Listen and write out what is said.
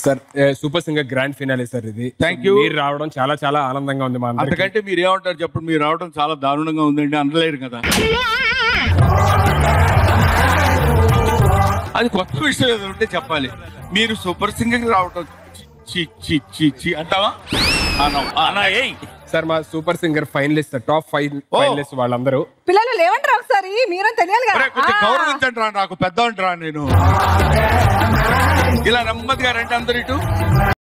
Sir ఏ, super singer grand finale sir ఇది Thank you. మీరు రావడం చాలా చాలా ఆనందంగా ఉంది మా అందరికీ. అంతకంటే మీరు ఏమంటారు చెప్పండి మీరు రావడం చాలా దారుణంగా ఉందండి అనలేరు కదా అది కొత్త విషయం ఏదో ఉంటే చెప్పాలి మీరు సూపర్ సింగర్ రావడం చి చి చి చి అంటావా అనం. అనా ఏయ్ సార్ మా super singer finalist sir top five finalist వాళ్ళందరూ పిల్లలు లేవంటారు ఒకసారి మీరే తెలియాలి ఒరేయ్, కొంచెం కదా గౌరవించండి రా నాకు పెద్ద అంటరా నేను ఇలా నెమ్మదిగా రండి అందరు ఇటు